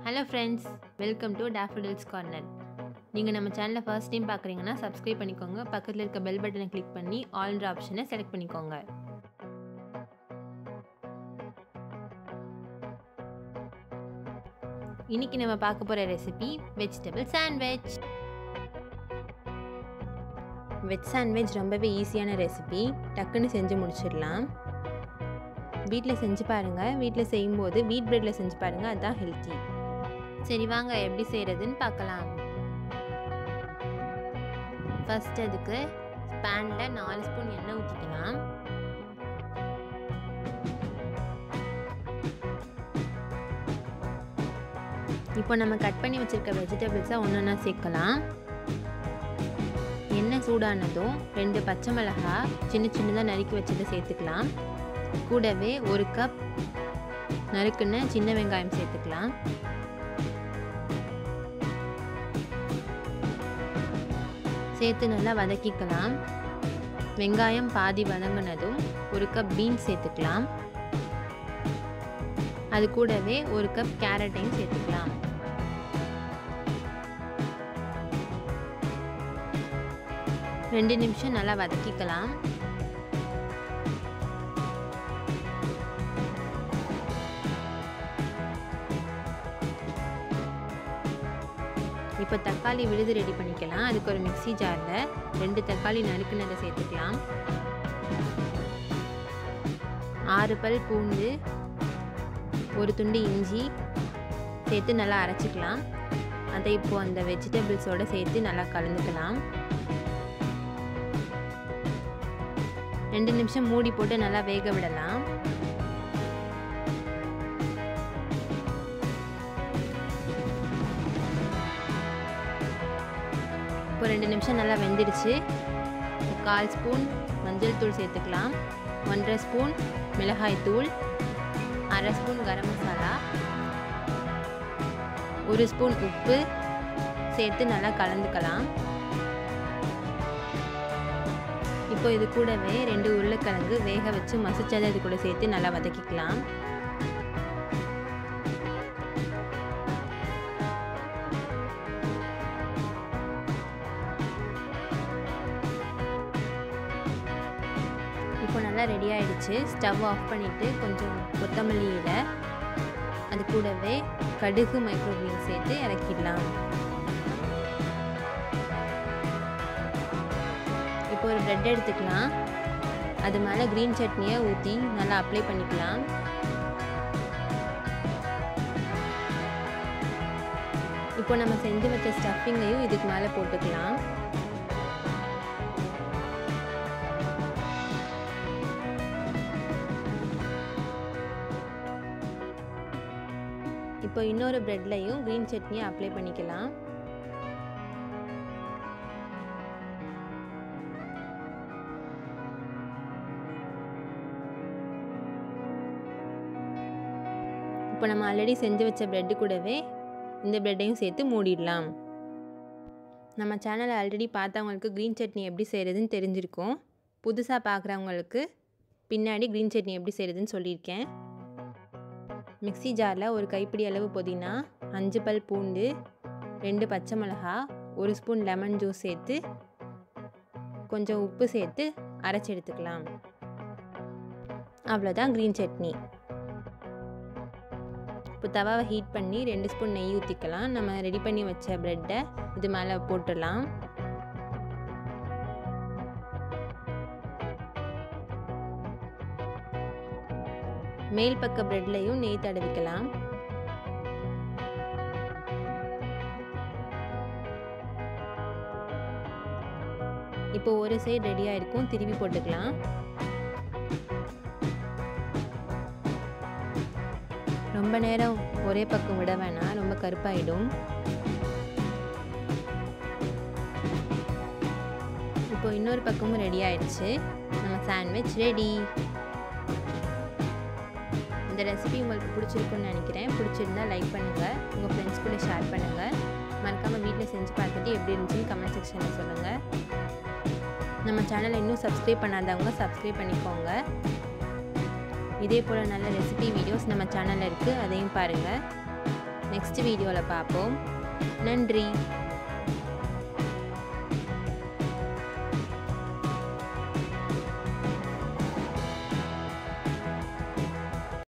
hello friends welcome to daffodils corner நீங்கள் நம்ம சேனலை ஃபர்ஸ்ட் டைம் பார்க்குறீங்கன்னா சப்ஸ்கிரைப் பண்ணிக்கோங்க பக்கத்தில் இருக்க பெல் பட்டனை கிளிக் பண்ணி ஆல்ன்ற ஆப்ஷனை செலக்ட் பண்ணிக்கோங்க இன்னைக்கு நம்ம பார்க்க போகிற recipe vegetable sandwich veg sandwich ரொம்பவே ஈஸியான ரெசிபி டக்குன்னு செஞ்சு முடிச்சிடலாம் வீட்டில் செஞ்சு பாருங்கள் வீட்டில் செய்யும்போது வீட் பிரெட்டில் செஞ்சு பாருங்கள் அதுதான் ஹெல்த்தி சரி வாங்க எப்படி செய்கிறதுன்னு பார்க்கலாம் ஃபஸ்ட் அதுக்கு பேனில் நாலு ஸ்பூன் எண்ணெய் ஊற்றிக்கலாம் இப்போ நம்ம கட் பண்ணி வச்சுருக்க வெஜிடபிள்ஸை ஒன்று ஒன்றா சேர்க்கலாம் எண்ணெய் சூடானதும் ரெண்டு பச்சை மிளகாய் சின்ன சின்னதாக நறுக்கி வச்சதை சேர்த்துக்கலாம் கூடவே ஒரு கப் நறுக்குன்னு சின்ன வெங்காயம் சேர்த்துக்கலாம் சேர்த்து நல்லா வதக்கிக்கலாம் வெங்காயம் பாதி வதங்கினதும் ஒரு கப் பீன்ஸ் சேர்த்துக்கலாம் அது கூடவே ஒரு கப் கேரட்டையும் சேர்த்துக்கலாம் ரெண்டு நிமிஷம் நல்லா வதக்கிக்கலாம் இப்போ தக்காளி விழுது ரெடி பண்ணிக்கலாம் அதுக்கு ஒரு மிக்சி ஜாரில் ரெண்டு தக்காளி நறுக்குனதை சேர்த்துக்கலாம் ஆறு பல் பூண்டு ஒரு துண்டு இஞ்சி சேர்த்து நல்லா அரைச்சிக்கலாம் அதை இப்போது அந்த வெஜிடபிள்ஸோடு சேர்த்து நல்லா கலந்துக்கலாம் ரெண்டு நிமிஷம் மூடி போட்டு நல்லா வேக விடலாம் இப்போ ரெண்டு நிமிஷம் நல்லா வெந்துடுச்சு கால் ஸ்பூன் மஞ்சள் தூள் சேர்த்துக்கலாம் ஒன்றரை ஸ்பூன் மிளகாய் தூள் அரை ஸ்பூன் கரம் மசாலா ஒரு ஸ்பூன் உப்பு சேர்த்து நல்லா கலந்துக்கலாம் இப்போ இது கூடவே ரெண்டு உருளைக்கிழங்கு வேக வச்சு மசிச்சதை இது கூட சேர்த்து நல்லா வதக்கிக்கலாம் இப்போ நல்லா ரெடி ஆயிடுச்சு ஸ்டவ் ஆஃப் பண்ணிவிட்டு கொஞ்சம் கொத்தமல்லி இலை அது கூடவே கடுகு மைக்ரோவேவ் சேர்த்து இறக்கிடலாம் இப்போ ஒரு ப்ரெட் எடுத்துக்கலாம் அது மேலே க்ரீன் சட்னியை ஊற்றி நல்லா அப்ளை பண்ணிக்கலாம் இப்போ நம்ம செஞ்சு வச்ச ஸ்டஃபிங்கையும் இதுக்கு மேலே போட்டுக்கலாம் இப்போ இன்னொரு ப்ரெட்லையும் க்ரீன் சட்னியை அப்ளை பண்ணிக்கலாம் இப்போ நம்ம ஆல்ரெடி செஞ்சு வச்ச ப்ரெட்டு கூடவே இந்த ப்ரெட்டையும் சேர்த்து மூடிடலாம் நம்ம சேனலை ஆல்ரெடி பார்த்தவங்களுக்கு க்ரீன் சட்னி எப்படி செய்கிறதுன்னு தெரிஞ்சிருக்கும் புதுசாக பார்க்குறவங்களுக்கு பின்னாடி க்ரீன் சட்னி எப்படி செய்கிறதுன்னு சொல்லியிருக்கேன் மிக்சி ஜாரில் ஒரு கைப்பிடி அளவு புதினா அஞ்சு பல் பூண்டு ரெண்டு பச்சை மிளகா ஒரு ஸ்பூன் லெமன் ஜூஸ் சேர்த்து கொஞ்சம் உப்பு சேர்த்து அரைச்சி எடுத்துக்கலாம் அவ்வளோதான் க்ரீன் சட்னி இப்போ தவாவை ஹீட் பண்ணி ரெண்டு ஸ்பூன் நெய் ஊற்றிக்கலாம் நம்ம ரெடி பண்ணி வச்ச ப்ரெட்டை இது மேலே போட்டுடலாம் மேல் பக்க ப்ரெட்லையும் நெய் தடவிக்கலாம் இப்போ ஒரு சைடு ரெடியாக இருக்கும் திருப்பி போட்டுக்கலாம் ரொம்ப நேரம் ஒரே பக்கம் விட வேணாம் ரொம்ப கருப்பாயிடும் இப்போ இன்னொரு பக்கமும் ரெடி ஆயிடுச்சு நம்ம சாண்ட்விச் ரெடி இந்த ரெசிபி உங்களுக்கு பிடிச்சிருக்குன்னு நினைக்கிறேன் பிடிச்சிருந்தா லைக் பண்ணுங்கள் உங்கள் ஃப்ரெண்ட்ஸ் கூட ஷேர் பண்ணுங்கள் மறக்காமல் வீட்டில் செஞ்சு பார்த்துட்டு எப்படி இருந்துச்சுன்னு கமெண்ட் செக்ஷனில் சொல்லுங்கள் நம்ம சேனலை இன்னும் சப்ஸ்கிரைப் பண்ணாதவங்க சப்ஸ்கிரைப் பண்ணிக்கோங்க இதே போல் நல்ல ரெசிபி வீடியோஸ் நம்ம சேனலில் இருக்குது அதையும் பாருங்கள் நெக்ஸ்ட் வீடியோவில் பார்ப்போம் நன்றி